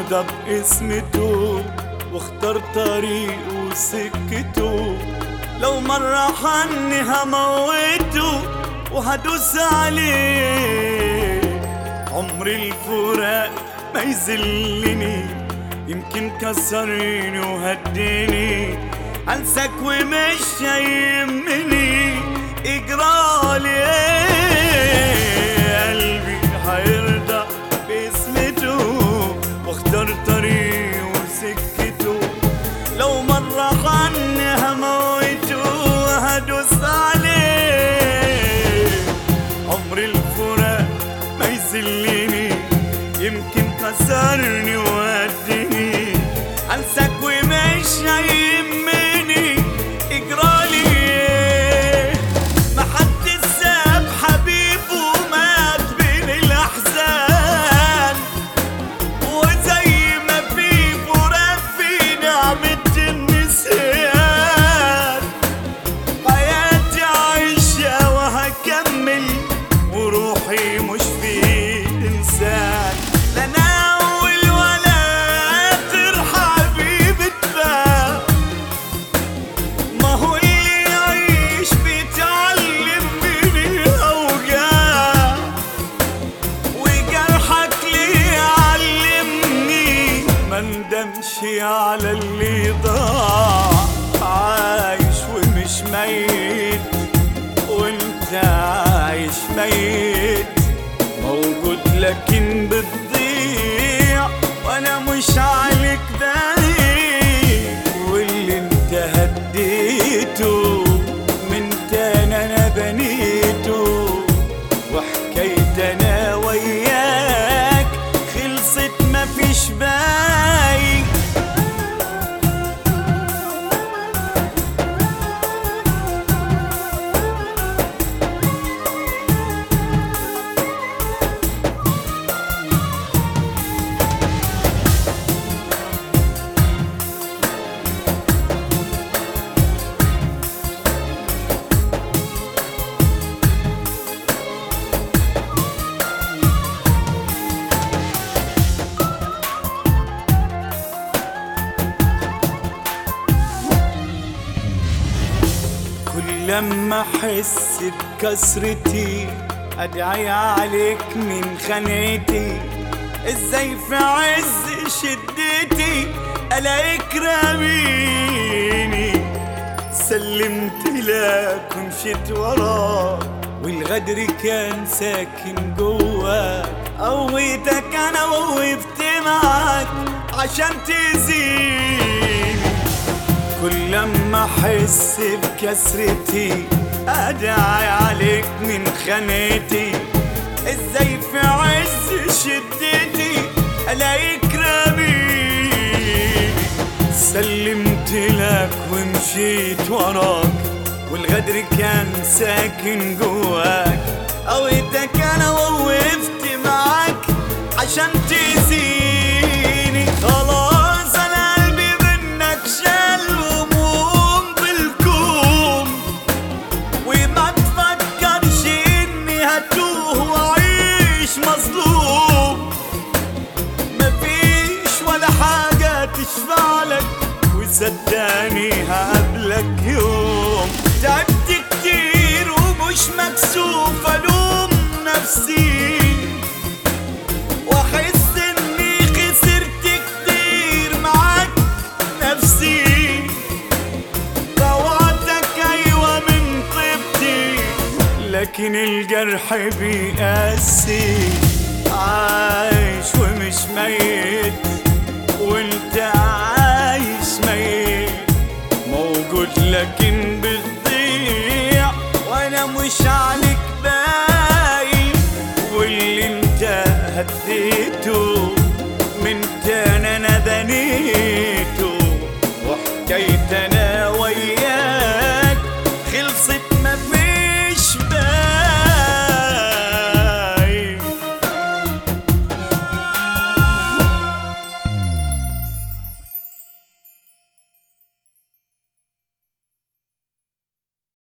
هيرضى باسمته واختار طريقه وسكته لو مرة حني هموته وهدوس عليه عمر الفراق ما يذلني يمكن كسرني وهديني انساك ومش هيهمني اجرالي ايه قلبي هيرضى باسمته واختار طريقه وسكته لو مرة عني هموته وهدوس عليه عمر الفراق ما يذلني يمكن كسرني وودني انساك ومش هيهمني اجرالي ما حد ساب حبيبه مات بين الاحزان وزي ما في فراق في نعمة النسيان حياتي عايشة وهكمل وروحي مش في إنسان لا أنا أول ولا آخر حبيب اتباع ما هو اللي يعيش بيتعلم من الأوجاع وجرحك ليه علمني ما ندمش على اللي ضاع عايش ومش ميت وانت عايش ميت موجود لكن بتضيع وانا مش عليك دليل واللي انت هديته من تاني انا بنيته وحكاية انا وياك خلصت مفيش باقي كل لما احس بكسرتي ادعي عليك من خانتي ازاي في عز شدتي الاقيك راميني سلمت لك ومشيت وراك والغدر كان ساكن جواك قويتك انا ووقفت معاك عشان تزيني كل لما احس بكسرتي ادعي عليك من خانتي ازاي في عز شدتي الاقيك راميني سلمت لك ومشيت وراك والغدر كان ساكن جواك قويتك انا ووقفت معاك عشان تزيني خلاص انا قلبي منك شال هموم بالكوم وما تفكرش اني هتوه واعيش مظلوم مفيش ولا حاجة تشفع لك وصدقني هقابلك يوم تعبت كتير ومش مكسوف الوم نفسي واحس اني خسرت كتير معاك نفسي روعتك ايوه من طيبتي لكن الجرح بيقاسي عايش ومش ميت وانت عايش ميت موجود لكن بتضيع وانا مش عليك باقي واللي انت هديته من تاني انا بنيت